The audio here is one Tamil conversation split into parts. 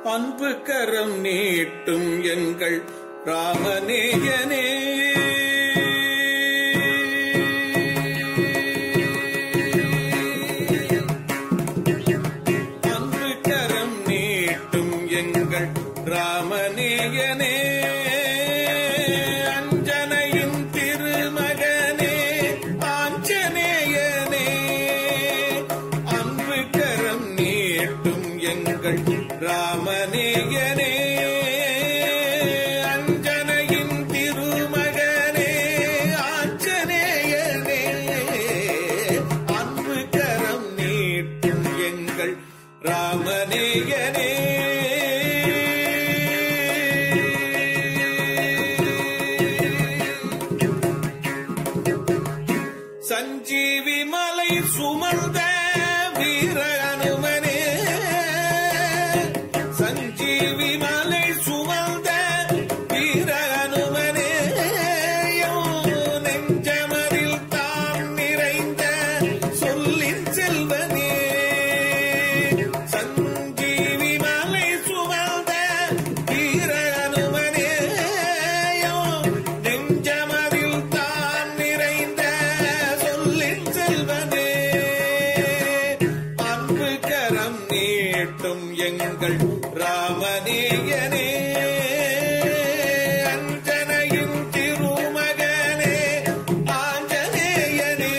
அன்பு கரம் நீட்டும் எங்கள் ராமநேயனே அன்பு கரம் நீட்டும் எங்கள் ராமநேயனே அஞ்சனையின் திருமகனே ஆஞ்சநேயனே அன்பு கரம் நீட்டும் எங்கள் ராமநேயனே அஞ்சனையின் திருமகனே ஆஞ்சநேயனே அன்பு கரம் நீட்டும் எங்கள் ராமநேயனே சஞ்சீவி மலை சுமந்த வீர அனுமனே சஞ்சீவி மலை சுமந்த வீர அனுமனே எம் நெஞ்சமரில் தாம் நிறைந்த சொல்லின் செல்வனே சஞ்சீவி மலை சுமந்த வீர அனுமனே எம் நெஞ்சமரில் தான் நிறைந்த சொல்லின் செல்வனே அன்பு கரம் நீட்டும் எங்கள் ராமநேயனே அஞ்சனையின் திருமகனே ஆஞ்சநேயனே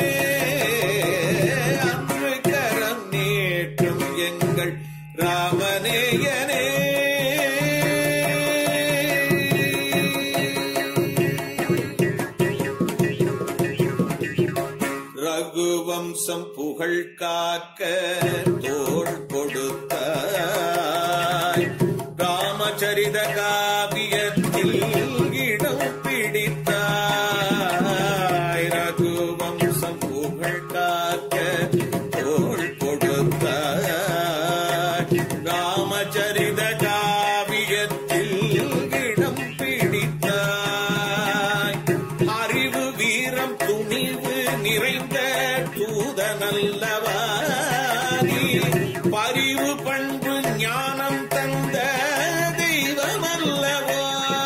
அன்பு கரம் நீட்டும் எங்கள் ராமநேயனே ரகுவம்சம் புகழ் காக்க தோள் கொடுத்த ராமச்சரித காவியத்தில் இடம் பிடித்தாய் ரகுவம்சம் புகழ் காக்க தோள் கொடுத்த ராமச்சரித காவியத்தில் இடம் பிடித்தாய் அறிவு வீரம் துணிவு நிறைந்த தூதனல்லவா நீ பரிவு பண்பு ஞானம் தந்த தெய்வமல்லவா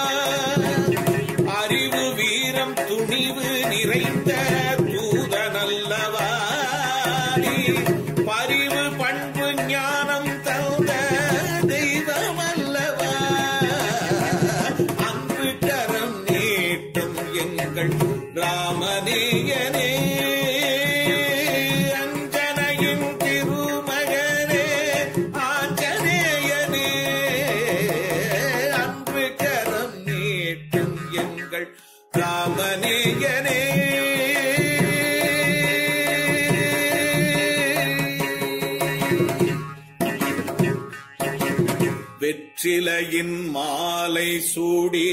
அறிவு வீரம் துணிவு நிறைந்த தூதனல்லவா நீ பரிவு பண்பு ஞானம் தந்த தெய்வமல்லவா அன்பு கரம் நீட்டும் எங்கள் ராமநேயனே அஞ்சனையின் திருமகனே ஆஞ்சநேயனே அன்பு கரம் நீட்டும் எங்கள் ராமநேயனே வெற்றிலையின் மாலை சூடி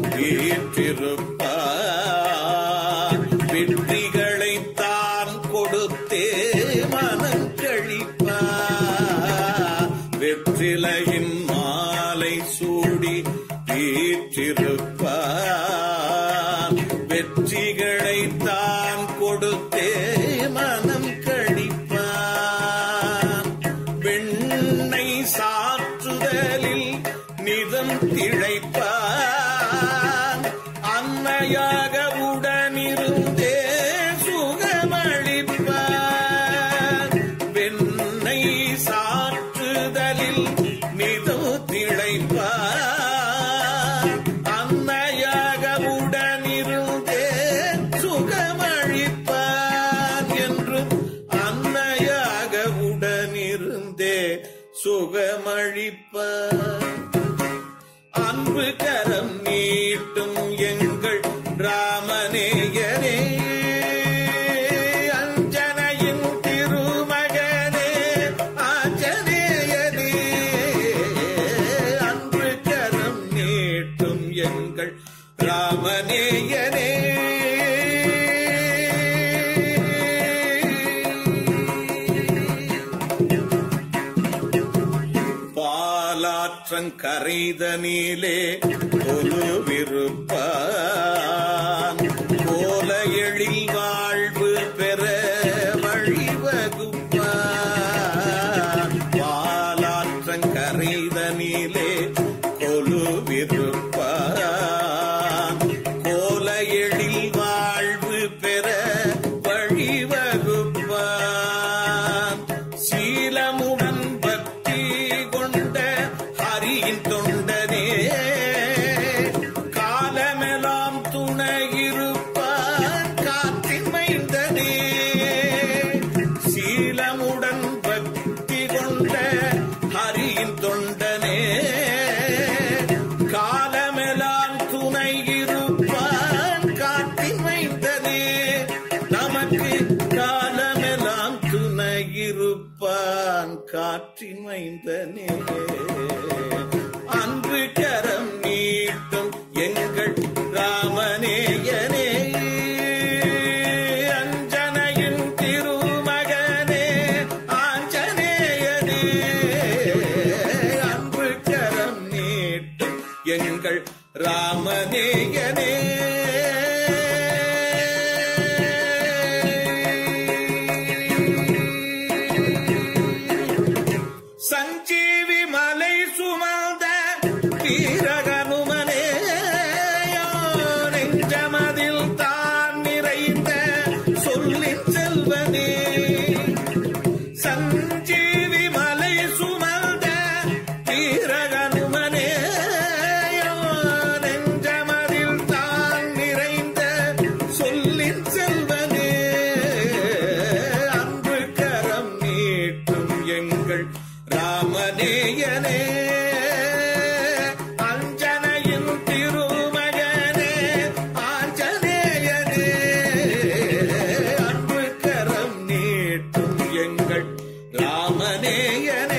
வீற்றிருப்பார் வெற்றிகளை தான் கொடுத்தே மனம் கழிப்பார் வெற்றிலையின் மாலை சூடி வீற்றிருப்பார் வெற்றிகளை தான் கொடுத்தே மனம் கழிப்பார் வெண்ணை சாற்றுதலில் நிதம் திளைப்பான் அன்னையாக உடனிருந்தே சுகமளிப்பான் வெண்ணை சாற்றுதலில் நிதம் திளைப்பான் அன்னையாக உடனிருந்தே சுகமளிப்பான் என்றும் அன்னையாக உடனிருந்தே சுகமளிப்பான் அன்பு கரம் நீட்டும் எங்கள் ராமநேயரே அஞ்சனையின் திருமகனே ஆஞ்சநேயனே அன்பு கரம் நீட்டும் எங்கள் ராமநேயனே பாலாற்றங்கரைதனிலே கொலுவிருப்பான் கோல எழில் வாழ்வு பெற வழிவகுப்பான் பாலாற்றங்கரைதனிலே ஆற்றின் மைந்தனே அன்பு கரம் நீட்டும் எங்கள் ராமனேயனே அஞ்சனையின் திருமகனே ஆஞ்சநேயனே அன்பு கரம் நீட்டும் எங்கள் ராமனேயனே சஞ்சீவி மலை சுமந்த வீரகனுமனே நெஞ்சமதில் தான் நிறைந்த சொல்லின் செல்வனே சஞ்சீவி மலை சுமந்த வீரகனுமனே நெஞ்சமதில் தான் நிறைந்த சொல்லின் செல்வனே அன்பு கரம் நீட்டும் எங்கள் ராமனேயனே அஞ்சனையின் திருமகனே ஆஞ்சநேயனே அன்பு கரம் நீட்டும் எங்கள் ராமனேயனே